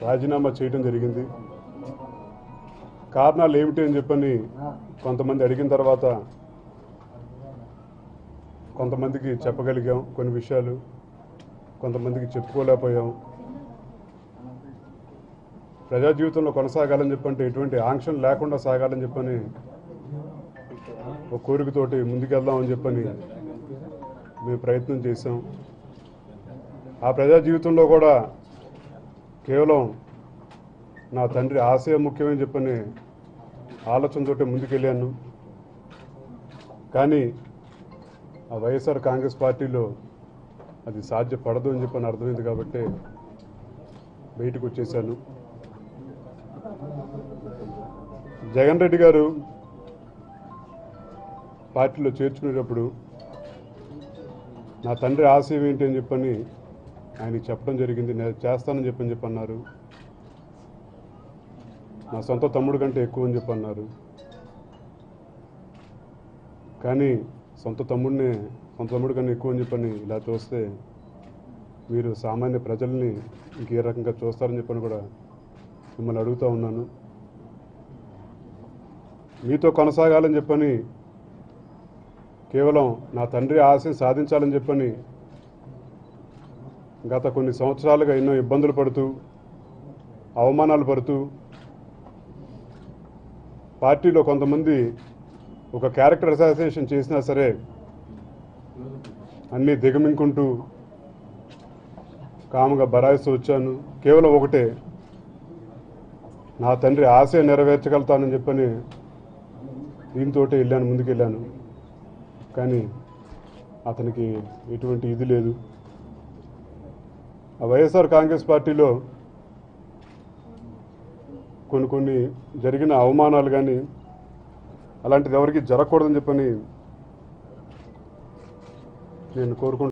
రాజీనామా చేయడం జరిగింది కారణాలు ఏమిటి అని చెప్పని కొంతమంది అడిగిన తర్వాత కొంతమందికి చెప్పగలిగాం కొన్ని విషయాలు కొంతమందికి చెప్పుకోలేకపోయాం ప్రజా జీవితంలో కొనసాగాలని చెప్పంటే ఎటువంటి ఆంక్షలు లేకుండా సాగాలని చెప్పని ఒక కోరికతోటి ముందుకెళ్దామని చెప్పని మేము ప్రయత్నం చేశాం ఆ ప్రజా జీవితంలో కూడా కేవలం నా తండ్రి ఆశయం ముఖ్యమని చెప్పని ఆలోచనతోటి ముందుకెళ్ళాను కానీ ఆ వైఎస్ఆర్ కాంగ్రెస్ పార్టీలో అది సాధ్యపడదు అని చెప్పని అర్థమైంది కాబట్టి బయటకు వచ్చేసాను జగన్ రెడ్డి గారు పార్టీలో చేర్చుకునేటప్పుడు నా తండ్రి ఆశయం ఏంటి అని చెప్పని ఆయనకి చెప్పడం జరిగింది నేను చేస్తానని చెప్పని చెప్పి అన్నారు నా సొంత తమ్ముడు కంటే ఎక్కువ అని చెప్పి అన్నారు కానీ సొంత తమ్ముడిని సొంత తమ్ముడు కన్నా ఎక్కువ అని చెప్పని ఇలా చూస్తే మీరు సామాన్య ప్రజల్ని ఇంకే రకంగా చూస్తారని చెప్పని కూడా మిమ్మల్ని అడుగుతూ ఉన్నాను మీతో కొనసాగాలని చెప్పని కేవలం నా తండ్రి ఆశయం సాధించాలని చెప్పని గత కొన్ని సంవత్సరాలుగా ఎన్నో ఇబ్బందులు పడుతూ అవమానాలు పడుతూ పార్టీలో కొంతమంది ఒక క్యారెక్టర్ అసోసియేషన్ చేసినా సరే అన్నీ దిగమింకుంటూ కాముగా బరాయిస్తూ వచ్చాను కేవలం ఒకటే నా తండ్రి ఆశ నెరవేర్చగలుగుతానని చెప్పని దీంతో వెళ్ళాను ముందుకు వెళ్ళాను కానీ అతనికి ఎటువంటి ఇది లేదు ఆ వైఎస్ఆర్ కాంగ్రెస్ పార్టీలో కొన్ని కొన్ని జరిగిన అవమానాలు కానీ అలాంటిది ఎవరికి జరగకూడదని చెప్పని నేను కోరుకుంటున్నాను